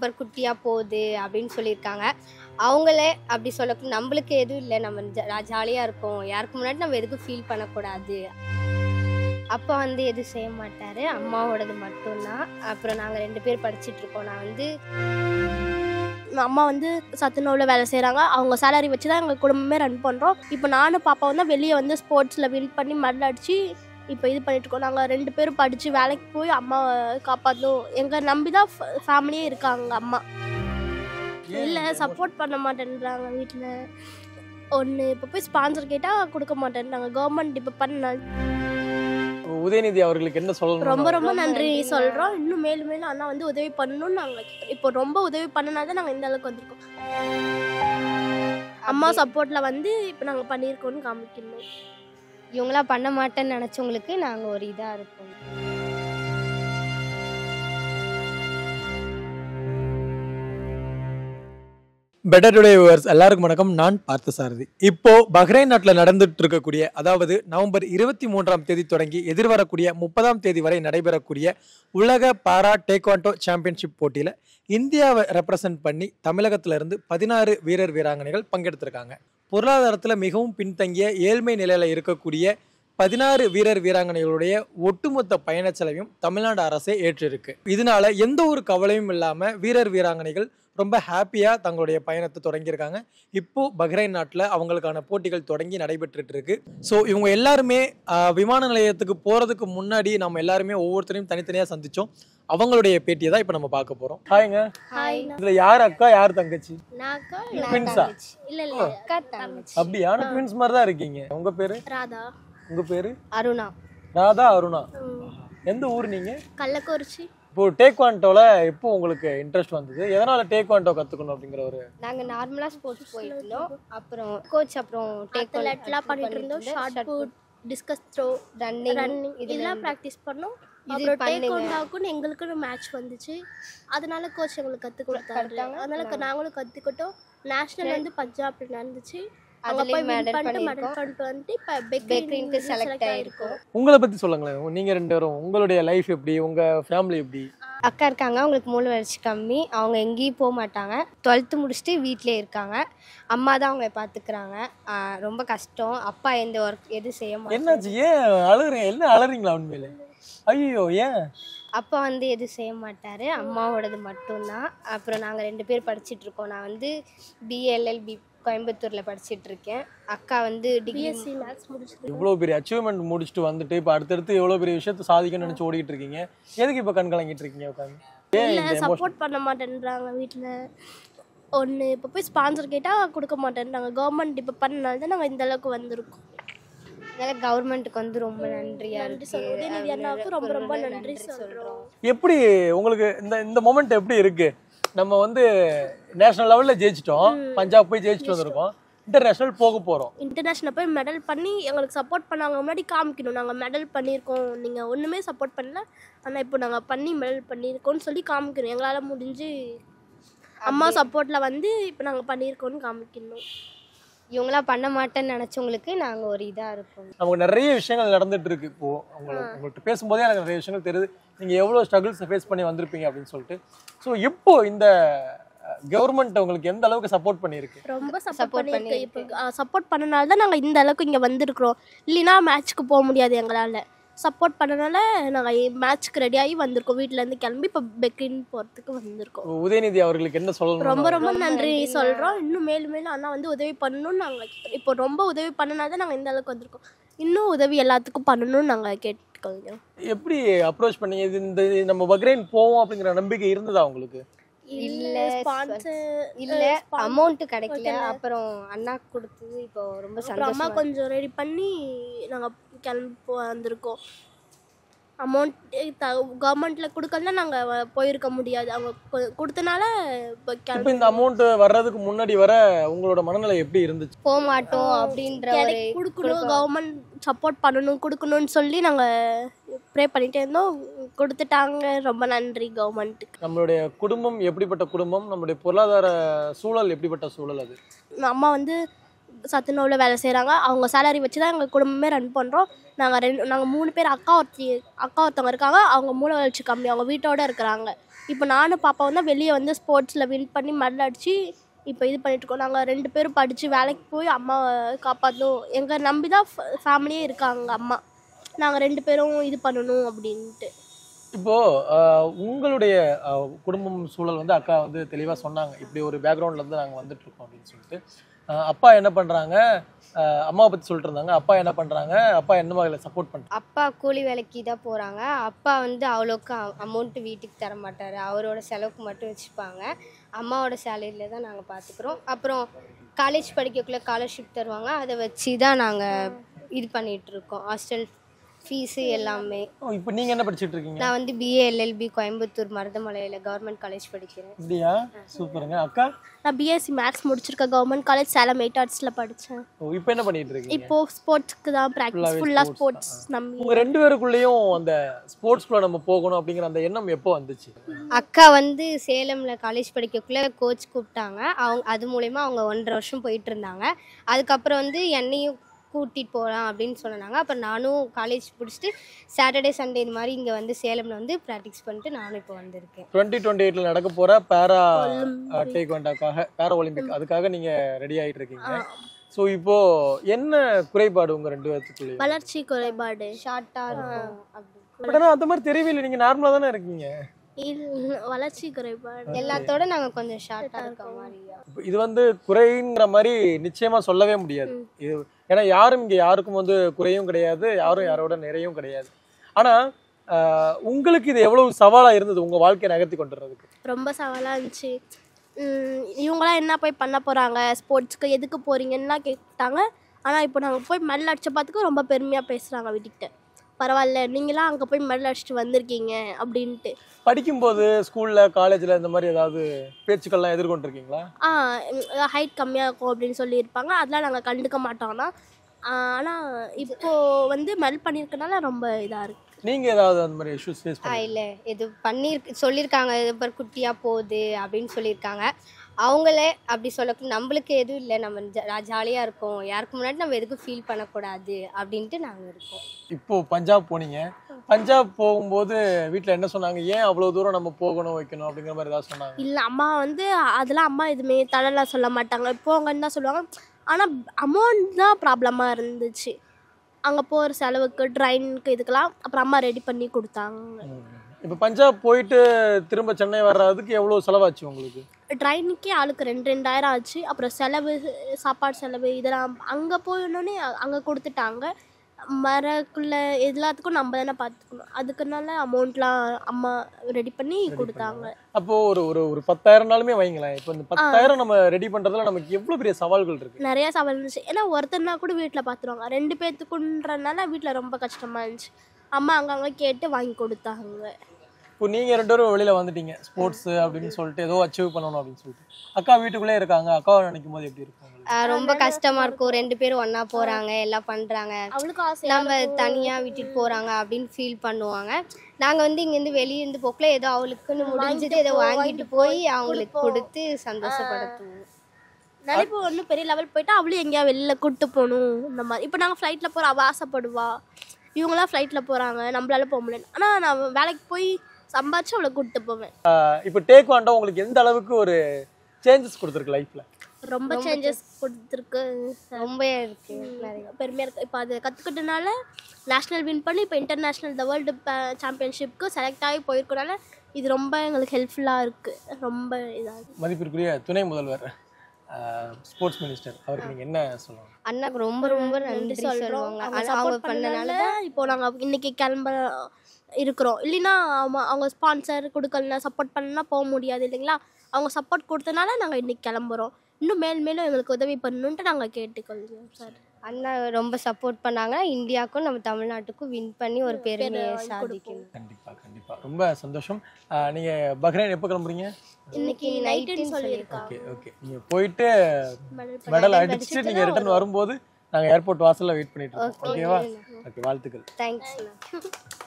Super குட்டியாக போகுது அப்படின்னு சொல்லியிருக்காங்க அவங்களே அப்படி சொல்ல நம்மளுக்கு எதுவும் இல்லை நம்ம ஜாலியாக இருக்கோம் யாருக்கு முன்னாடி நம்ம எதுக்கும் ஃபீல் பண்ணக்கூடாது அப்பா வந்து எதுவும் செய்ய மாட்டார் அம்மாவோடது மட்டும்தான் அப்புறம் நாங்கள் ரெண்டு பேர் படிச்சிட்டு இருக்கோம் நான் வந்து அம்மா வந்து சத்துணவில் வேலை செய்கிறாங்க அவங்க சேலரி வச்சு தான் எங்கள் குடும்பமே ரன் பண்ணுறோம் இப்போ நானும் பாப்பா வந்து வெளியே வந்து ஸ்போர்ட்ஸில் வின் பண்ணி மெடல் அடித்து இப்போ இது பண்ணிட்டுருக்கோம் நாங்கள் ரெண்டு பேரும் படித்து வேலைக்கு போய் அம்மாவை காப்பாற்றணும் எங்கள் நம்பி தான் ஃபேமிலியே இருக்காங்க அம்மா இல்லை சப்போர்ட் பண்ண மாட்டேன்றாங்க வீட்டில் ஒன்று இப்போ போய் ஸ்பான்சர் கேட்டால் கொடுக்க மாட்டேன்றாங்க கவர்மெண்ட் இப்போ பண்ண உதயநிதி அவர்களுக்கு என்ன சொல்லணும் ரொம்ப ரொம்ப ரொம்ப நன்றி நன்றி. சொல்கிறோம் இன்னும் மேலும் மேலும் அண்ணா வந்து உதவி பண்ணணும்னு நாங்கள் இப்போ ரொம்ப உதவி பண்ணனா தான் நாங்கள் இந்த அளவுக்கு வந்திருக்கோம் அம்மா சப்போர்ட்டில் வந்து இப்போ நாங்கள் பண்ணியிருக்கோம்னு காமிக்கணும் இவங்களாம் பண்ண மாட்டேன்னு நினச்சவங்களுக்கு நாங்கள் ஒரு இதாக இருக்கோம் பெட்டர் டுடே வியூவர்ஸ் எல்லாருக்கும் வணக்கம் நான் பார்த்த சாரதி இப்போ பஹ்ரைன் நாட்டில் நடந்துட்டு இருக்கக்கூடிய அதாவது நவம்பர் இருபத்தி மூன்றாம் தேதி தொடங்கி எதிர்வரக்கூடிய முப்பதாம் தேதி வரை நடைபெறக்கூடிய உலக பாரா டேக்வாண்டோ சாம்பியன்ஷிப் போட்டியில் இந்தியாவை ரெப்ரசன்ட் பண்ணி தமிழகத்துல இருந்து பதினாறு வீரர் வீராங்கனைகள் பங்கெடுத்திருக்காங்க பொருளாதாரத்தில் மிகவும் பின்தங்கிய ஏழ்மை நிலையில் இருக்கக்கூடிய பதினாறு வீரர் வீராங்கனைகளுடைய ஒட்டுமொத்த பயணச் செலவையும் தமிழ்நாடு அரசே ஏற்றிருக்கு இதனால எந்த ஒரு கவலையும் இல்லாமல் வீரர் வீராங்கனைகள் ரொம்ப ஹாப்பியாக தங்களுடைய பயணத்தை தொடங்கியிருக்காங்க இப்போ பஹ்ரைன் நாட்டில் அவங்களுக்கான போட்டிகள் தொடங்கி நடைபெற்றுட்டு இருக்கு ஸோ இவங்க எல்லாருமே ஆஹ், விமான நிலையத்துக்கு போகிறதுக்கு முன்னாடி நம்ம எல்லாருமே ஒவ்வொருத்தரையும் தனித்தனியாக சந்திச்சோம் அவங்களுடைய பேட்டியை தான் இப்போ நம்ம பார்க்க போகிறோம் ஹாய்ங்க ஹாய் இதில் யார் அக்கா யார் தங்கச்சி நாக்கா ட்வின்ஸா இல்லை இல்லை அக்கா தங்கச்சி அப்படியா ஆனால் ட்வின்ஸ் மாதிரி தான் இருக்கீங்க உங்கள் பேர் ராதா உங்கள் பேர் அருணா ராதா அருணா எந்த ஊர் நீங்கள் கள்ளக்குறிச்சி இப்போ டேக்வாண்டோவில் எப்போ உங்களுக்கு இன்ட்ரெஸ்ட் வந்தது எதனால் டேக்வாண்டோ கற்றுக்கணும் அப்படிங்கிற ஒரு நாங்கள் நார்மலாக ஸ்போர்ட்ஸ் போயிட்டு இருந்தோம் அப்புறம் கோச் அப்புறம் டேக் அத்லெட்லாம் பண்ணிட்டு இருந்தோம் shot put discus throw running running இதெல்லாம் ப்ராக்டிஸ் பண்ணோம் அப்புறம் டேக்வாண்டோக்குன்னு எங்களுக்குன்னு மேட்ச் வந்துச்சு அதனால கோச் எங்களுக்கு கற்றுக் கொடுத்தாரு கொடுத்தாங்க. அதனால நாங்களும் கற்றுக்கிட்டோம் நேஷனல் வந்து பஞ்சாப்ல நடந்துச்சு அங்கே அதுலயும் போய் வின் medal பண்ணிட்டு மெடல் பண்ணியிருக்கோம். பண்ணிட்டு வந்துட்டு இப்போ பெக்ரீனுக்கு பெக்ரீனுக்கு செலக்ட் ஆயிருக்கோம் உங்களை பற்றி சொல்லுங்களேன் நீங்கள் ரெண்டு பேரும் உங்களுடைய லைஃப் எப்படி உங்கள் ஃபேமிலி எப்படி அக்கா இருக்காங்க அவங்களுக்கு மூளை வளர்ச்சி கம்மி அவங்க எங்கேயும் போக மாட்டாங்க டுவெல்த்து முடிச்சுட்டு வீட்டிலே இருக்காங்க அம்மா தான் அவங்கள பார்த்துக்கிறாங்க ஆஹ் ரொம்ப கஷ்டம் அப்பா எந்த ஒர்க் எதுவும் செய்ய மாட்டாங்க என்னாச்சு ஏன் அழுகுறீங்க என்ன அழுறீங்களா உண்மையில ஐயோ ஏன் அப்பா வந்து எதுவும் செய்ய மாட்டார் அம்மாவோடது மட்டும்தான் அப்புறம் நாங்கள் ரெண்டு பேர் படிச்சிட்டு இருக்கோம் நான் வந்து பிஎல்எல்பி கோயம்புத்தூரில் படிச்சிட்டு இருக்கேன் அக்கா வந்து டிகிரி பிஎஸ்சி மேத்ஸ் முடிச்சிருக்கு இவ்வளோ பெரிய அச்சீவ்மெண்ட் முடிச்சுட்டு வந்துட்டு இப்போ அடுத்தடுத்து எவ்வளோ பெரிய விஷயத்த சாதிக்கணும்னு நினச்சி ஓடிட்டு இருக்கீங்க எதுக்கு இப்போ கண் கலங்கிட்டு இருக்கீங்க உட்காந்து ஏன் இல்லை இந்த emotion? சப்போர்ட் பண்ண மாட்டேன்றாங்க வீட்டில் ஒன்று இப்போ போய் ஸ்பான்சர் கேட்டால் கொடுக்க மாட்டேன்றாங்க கவர்மெண்ட் இப்போ பண்ணனால தான் நாங்கள் இந்த அளவுக்கு வந்திருக்கோம் அதனால கவர்மெண்ட்டுக்கு வந்து ரொம்ப நன்றியா நன்றி இருக்கு சொல்றோம். உதயநிதி அண்ணாவுக்கு ரொம்ப ரொம்ப ரொம்ப நன்றி சொல்றோம் எப்படி உங்களுக்கு இந்த இந்த மொமெண்ட் எப்படி இருக்கு நம்ம வந்து நேஷனல் லெவலில் ஜெயிச்சிட்டோம் பஞ்சாப் போய் ஜெயிச்சிட்டு வந்திருக்கோம் இன்டர்நேஷனல் போக போகிறோம் இன்டர்நேஷ்னல் போய் மெடல் பண்ணி எங்களுக்கு சப்போர்ட் பண்ணாங்க முன்னாடி காமிக்கணும் நாங்கள் மெடல் பண்ணியிருக்கோம் நீங்கள் ஒன்றுமே சப்போர்ட் பண்ணல ஆனால் இப்போ நாங்கள் பண்ணி மெடல் பண்ணியிருக்கோம்னு சொல்லி காமிக்கணும் எங்களால் முடிஞ்சு அம்மா சப்போர்ட்டில் வந்து இப்போ நாங்கள் பண்ணியிருக்கோம்னு காமிக்கணும் இவங்களாம் பண்ண மாட்டேன்னு நினச்சவங்களுக்கு நாங்கள் ஒரு இதாக இருப்போம் நமக்கு நிறைய விஷயங்கள் நடந்துட்டு இருக்கு இப்போ உங்களுக்கு உங்கள்கிட்ட பேசும்போதே எனக்கு நிறைய விஷயங்கள் தெரியுது நீங்கள் எவ்வளோ ஸ்ட்ரகிள்ஸை ஃபேஸ் பண்ணி வந்திருப்பீங்க அப்படின்னு சொல்லிட்டு ஸோ இப்போ இந்த கவர்மெண்ட் உங்களுக்கு எந்த அளவுக்கு சப்போர்ட் பண்ணியிருக்கு ரொம்ப Support சப்போர்ட் பண்ணியிருக்கு பண்ணியிருக்கு. இப்போ சப்போர்ட் பண்ணனால தான் நாங்கள் இந்த அளவுக்கு இங்கே வந்திருக்கிறோம் இல்லைன்னா மேட்ச்க்கு போக முடியாது எங்களால் சப்போர்ட் பண்ணனால நாங்கள் மேட்ச்க்கு ரெடியாகி வந்திருக்கோம் வீட்டிலேருந்து கிளம்பி இப்போ பெக்ரின் போகிறதுக்கு வந்திருக்கோம் உதயநிதி அவர்களுக்கு என்ன சொல்லணும் ரொம்ப ரொம்ப நன்றி நன்றிங்க. சொல்கிறோம் இன்னும் மேலும் மேலும் அண்ணா வந்து உதவி பண்ணணும்னு நாங்கள் இப்போ ரொம்ப உதவி பண்ணனால தான் நாங்கள் இந்த அளவுக்கு வந்திருக்கோம் இன்னும் உதவி எல்லாத்துக்கும் பண்ணணும்னு நாங்கள் கேட்டுக்கொள்கிறோம் எப்படி அப்ரோச் பண்ணீங்க இது இந்த நம்ம பக்ரைன் போவோம் அப்படிங்கிற நம்பிக்கை இருந்ததா உங்களுக்கு இல்ல, ஸ்பான்சர் இல்ல அமௌண்ட் கிடைக்கல அப்புறம் அண்ணா கொடுத்தது இப்போ ரொம்ப அப்புறம் அம்மா சந்தோஷமா கொஞ்சம் ரெடி பண்ணி நாங்கள் கிளம்பி போ வந்திருக்கோம் அமௌண்ட் கவர்மெண்ட்டில் கொடுக்கலாம் நாங்கள் போயிருக்க முடியாது அவங்க கொ- கொடுத்தனால இப்போ இப்போ கிளம்பி இந்த அமௌண்ட் வர்றதுக்கு முன்னாடி வர உங்களோட மனநிலை எப்படி இருந்துச்சு போக மாட்டோம் அப்படின்ற ஒரு கிடை- கொடுக்கணும் கவர்மெண்ட் சப்போர்ட் பண்ணணும் கொடுக்கணும்னு சொல்லி நாங்கள் ப்ரே பண்ணிட்டே இருந்தோம் கொடுத்துட்டாங்க ரொம்ப நன்றி கவர்மெண்ட்டுக்கு நம்மளுடைய குடும்பம் எப்படிப்பட்ட குடும்பம் நம்மளுடைய பொருளாதார சூழல் எப்படிப்பட்ட சூழல் அது அம்மா வந்து சத்துணவில் வேலை செய்கிறாங்க அவங்க சேலரி வச்சு தான் எங்கள் குடும்பமே ரன் பண்ணுறோம் நாங்கள் ரெண்டு நாங்கள் மூணு பேர் அக்கா ஒருத்தி அக்கா ஒருத்தவங்க இருக்காங்க அவங்க மூளை வளர்ச்சி கம்மி அவங்க வீட்டோட இருக்கிறாங்க இப்போ நானும் பாப்பாவும் தான் வெளியே வந்து ஸ்போர்ட்ஸில் வின் பண்ணி மெடல் அடித்து இப்போ இது பண்ணிட்டுருக்கோம் நாங்கள் ரெண்டு பேரும் படித்து வேலைக்கு போய் அம்மாவை காப்பாற்றணும் எங்கள் நம்பி தான் ஃபேமிலியே இருக்காங்க அம்மா நாங்கள் ரெண்டு பேரும் இது பண்ணணும் அப்படின்ட்டு இப்போ ஆஹ், உங்களுடைய ஆஹ், குடும்பம் சூழல் வந்து அக்கா வந்து தெளிவா சொன்னாங்க இப்படி ஒரு பேக்ரவுண்ட்ல இருந்து நாங்க வந்துட்டு இருக்கோம் அப்படின்னு சொல்லிட்டு ஆஹ், அப்பா என்ன பண்றாங்க ஆஹ், அம்மாவை பத்தி சொல்லிட்டு இருந்தாங்க அப்பா என்ன பண்றாங்க அப்பா என்ன வகையில சப்போர்ட் பண்றாங்க அப்பா கூலி வேலைக்கு தான் போகிறாங்க அப்பா வந்து அவ்வளோக்கு அமௌண்ட்டு வீட்டுக்கு தர மாட்டார் அவரோட செலவுக்கு மட்டும் வச்சுப்பாங்க அம்மாவோட சேலரியில் தான் நாங்கள் பார்த்துக்குறோம் அப்புறம் காலேஜ் படிக்கக்குள்ளே ஸ்காலர்ஷிப் தருவாங்க அதை வச்சு தான் நாங்கள் இது பண்ணிகிட்டு இருக்கோம் ஹாஸ்டல் ஃபீஸு எல்லாமே ஓ, இப்போ நீங்க என்ன படிச்சிட்டு இருக்கீங்க நான் வந்து பிஏ எல்எல்பி கோயம்புத்தூர் மருதமலையில் கவர்மெண்ட் காலேஜ் படிக்கிறேன் அப்படியா சூப்பருங்க அக்கா நான் பிஎஸ்சி மேத்ஸ் முடிச்சிருக்கேன் கவர்மெண்ட் காலேஜ் சேலம் எயிட் ஆர்ட்ஸில் படித்தேன் ஓ, இப்போ என்ன பண்ணிட்டு இருக்கீங்க இப்போது ஸ்போர்ட்ஸ்க்கு தான் ப்ராக்டிஸ் Full-ஆவே ஃபுல்லாக sports ஸ்போர்ட்ஸ் நம்பி உங்க ரெண்டு பேருக்குள்ளேயும் அந்த ஸ்போர்ட்ஸ்குள்ள நம்ம போகணும் அப்படிங்கிற அந்த எண்ணம் எப்போ வந்துச்சு அக்கா வந்து சேலமில் காலேஜ் படிக்கக்குள்ளே கோச் கூப்பிட்டாங்க அவங்க அது மூலயமா அவங்க ஒன்றரை வருஷம் போயிட்டு இருந்தாங்க அதுக்கப்புறம் வந்து என்னையும் கூட்டிகிட்டு போகலாம் அப்படின்னு சொன்னாங்க அப்புறம் நானும் காலேஜ் முடிச்சுட்டு சாட்டர்டே சண்டே இந்த மாதிரி இங்கே வந்து சேலமில் வந்து ப்ராக்டிஸ் பண்ணிட்டு நானும் இப்போ வந்திருக்கேன் டுவெண்ட்டி டுவெண்ட்டி எயிட்ல நடக்க போற பேரா டேக்வாண்டாக்காக பேரா ஒலிம்பிக் அதுக்காக நீங்க ரெடி ஆயிட்டு இருக்கீங்க ஸோ இப்போ என்ன குறைபாடு உங்க ரெண்டு பேர்த்துக்குள்ளேயும் வளர்ச்சி குறைபாடு ஷார்ட்டாக இருக்கும் அப்படி பட் ஆனா அந்த மாதிரி தெரியவே இல்லை நீங்க நார்மலா தானே இருக்கீங்க இல்ல, வளர்ச்சி குறைபாடு எல்லாத்தோட நாங்கள் கொஞ்சம் ஷார்ட்டாக இருக்க மாதிரியா இப்ப இது வந்து குறைங்கிற மாதிரி நிச்சயமா சொல்லவே முடியாது இது ஏன்னா யாரும் இங்க யாருக்கும் வந்து குறையும் கிடையாது யாரும் யாரோட நிறையும் கிடையாது ஆனா ஆஹ், உங்களுக்கு இது எவ்வளவு சவாலா இருந்தது உங்க வாழ்க்கையை நகர்த்தி கொண்டுறதுக்கு ரொம்ப சவாலாக இருந்துச்சு உம், இவங்களாம் என்ன போய் பண்ண போகிறாங்க ஸ்போர்ட்ஸ்க்கு எதுக்கு போகிறீங்கன்னுலாம் கேட்டாங்க ஆனால் இப்போ நாங்கள் போய் மெடல் அடிச்ச பார்த்துக்கு ரொம்ப பெருமையாக பேசுகிறாங்க வீட்டுக்கிட்ட பரவாயில்ல நீங்களாம் அங்கே போய் மெடல் அடிச்சுட்டு வந்திருக்கீங்க அப்படின்ட்டு படிக்கும்போது ஸ்கூல்ல காலேஜ்ல இந்த மாதிரி ஏதாவது பேச்சுக்கள்லாம் எதிர்கொண்டிருக்கீங்களா ஆ ஹைட் கம்மியாக இருக்கும் அப்படின்னு சொல்லியிருப்பாங்க அதெல்லாம் நாங்கள் கண்டுக்க மாட்டோம்னா ஆனால் இப்போது வந்து மெடல் பண்ணியிருக்கனால ரொம்ப இதாக இருக்குது நீங்க ஏதாவது அந்த மாதிரி இஷ்யூஸ் ஃபேஸ் ஆ பண்ணி இல்லை இது பண்ணியிருக்கு சொல்லியிருக்காங்க இது பாரு குட்டியாக போகுது அப்படின்னு சொல்லியிருக்காங்க அவங்களே அப்படி சொல்ல நம்மளுக்கு எதுவும் இல்லை நம்ம ஜாலியாக இருக்கோம் யாருக்கு முன்னாடி நம்ம எதுக்கும் ஃபீல் பண்ணக்கூடாது அப்படின்ட்டு நாங்கள் இருக்கோம் இப்போ பஞ்சாப் போனீங்க பஞ்சாப் போகும்போது வீட்ல என்ன சொன்னாங்க ஏன் அவ்வளவு தூரம் நம்ம போகணும் வைக்கணும் அப்படிங்கிற மாதிரி ஏதாவது சொன்னாங்க இல்லை அம்மா வந்து அதெல்லாம் அம்மா எதுவுமே தலலாம் சொல்ல மாட்டாங்க போங்கன்னு தான் சொல்லுவாங்க ஆனால் அமௌண்ட் தான் ப்ராப்ளமாக இருந்துச்சு அங்கே போகிற செலவுக்கு ட்ரெயினுக்கு இதுக்கெல்லாம் அப்புறம் அம்மா ரெடி பண்ணி கொடுத்தாங்க இப்போ பஞ்சாப் போயிட்டு திரும்ப சென்னை வர்றதுக்கு எவ்வளவு செலவாச்சு உங்களுக்கு ட்ரெயினுக்கே ஆளுக்கு ரெண்டு ரெண்டாயிரம் ஆச்சு அப்புறம் செலவு சாப்பாடு செலவு இதெல்லாம் அங்கே போயிடணுன்னே அங்கே கொடுத்துட்டாங்க மரக்குள்ள எல்லாத்துக்கும் நம்ம தானே பார்த்துக்கணும் அதுக்குனால அமௌண்ட்லாம் அம்மா ரெடி பண்ணி கொடுத்தாங்க அப்போ ஒரு ஒரு ஒரு பத்தாயிரம் நாளுமே வைங்களேன் இப்போ இந்த பத்தாயிரம் நம்ம ரெடி பண்றதுல நமக்கு எவ்வளவு பெரிய சவால்கள் இருக்கு நிறைய சவால் இருந்துச்சு ஏன்னா ஒருத்தர்னா கூட வீட்டில் பார்த்துருவாங்க ரெண்டு பேர்த்துக்குன்றனால வீட்டில் ரொம்ப கஷ்டமாக இருந்துச்சு அம்மா அங்கங்கே கேட்டு வாங்கி கொடுத்தாங்க இப்போ நீங்க ரெண்டு பேரும் வெளியில வந்துட்டீங்க ஸ்போர்ட்ஸ் அப்படின்னு சொல்லிட்டு ஏதோ அச்சீவ் பண்ணணும் அப்படின்னு சொல்லிட்டு அக்கா வீட்டுக்குள்ளே இருக்காங்க அக்காவை நினைக்கும் போது எப்படி இருக்கும் உங்களுக்கு? ஆ, ரொம்ப கஷ்டமாக இருக்கும் ரெண்டு பேரும் ஒன்றா போகிறாங்க எல்லாம் பண்ணுறாங்க அவளுக்கும் ஆசை நம்ம தனியாக விட்டுட்டு போகிறாங்க அப்படின்னு ஃபீல் பண்ணுவாங்க நாங்கள் வந்து இங்கேருந்து வெளியே இருந்து போக்கல ஏதோ அவளுக்குன்னு முடிஞ்சது ஏதோ வாங்கிட்டு போய் அவங்களுக்கு கொடுத்து சந்தோஷப்படுத்துவோம் நினைப்பு ஒன்றும் பெரிய லெவல் போயிட்டா அவளும் எங்கேயா வெளில கூட்டு போகணும் இந்த மாதிரி இப்போ நாங்கள் ஃப்ளைட்டில் போகிற அவள் ஆசைப்படுவா இவங்களாம் ஃப்ளைட்டில் போகிறாங்க நம்மளால போக முடியல ஆனால் நான் வேலைக்கு போய் சம்பாதிச்சு அவளை கூப்பிட்டு போவேன் இப்போ டேக்வாண்டோ உங்களுக்கு எந்த அளவுக்கு ஒரு சேஞ்சஸ் கொடுத்துருக்கு லைஃப்ல ரொம்ப சேஞ்சஸ் கொடுத்துருக்கு ரொம்ப இருக்கு நிறைய பெருமையாக இருக்குது இப்போ அது கற்றுக்கிட்டனால நேஷ்னல் வின் பண்ணி இப்போ இன்டர்நேஷ்னல் த வேர்ல்டு சாம்பியன்ஷிப்க்கு செலக்ட் ஆகி போயிருக்கனால இது ரொம்ப எங்களுக்கு ஹெல்ப்ஃபுல்லாக இருக்குது ரொம்ப இதாக மதிப்பிற்குரிய துணை முதல்வர் ஸ்போர்ட்ஸ் மினிஸ்டர் அவருக்கு நீங்க என்ன சொல்லணும் அண்ணாக்கு ரொம்ப ரொம்ப நன்றி சொல்லுவாங்க அவங்க ஆனா அவங்க சப்போர்ட் பண்ணனால பண்ணனால இப்போ நாங்கள் இன்னைக்கு கிளம்ப இருக்கிறோம் இல்லைன்னா அவங்க அவங்க ஸ்பான்சர் கொடுக்கலனா சப்போர்ட் பண்ணனா போக முடியாது இல்லைங்களா அவங்க சப்போர்ட் கொடுத்தனால நாங்கள் இன்னைக்கு கிளம்புறோம் இன்னும் மேல் மேலும் எங்களுக்கு உதவி பண்ணணுன்ட்டு நாங்கள் கேட்டுக்கொள்கிறோம் சார் அண்ணா ரொம்ப சப்போர்ட் பண்ணாங்க இந்தியாவுக்கும் நம்ம தமிழ்நாட்டுக்கும் வின் பண்ணி ஒரு பெருமையை சாதிக்கணும் கண்டிப்பா கண்டிப்பா ரொம்ப சந்தோஷம் ஆஹ் நீங்க பஹ்ரைன் எப்போ கிளம்புறீங்க இன்னைக்கு நைட்டுன்னு சொல்லியிருக்காங்க ஓகே ஓகே நீங்க போயிட்டு மெடல் மெடல் அடிச்சுட்டு நீங்க ரிட்டர்ன் வரும்போது நாங்க ஏர்போர்ட் வாசல்ல வெயிட் பண்ணிட்டு இருக்கோம் ஓகேவா ஓகே வாழ்த்துக்கள் தேங்க்ஸ்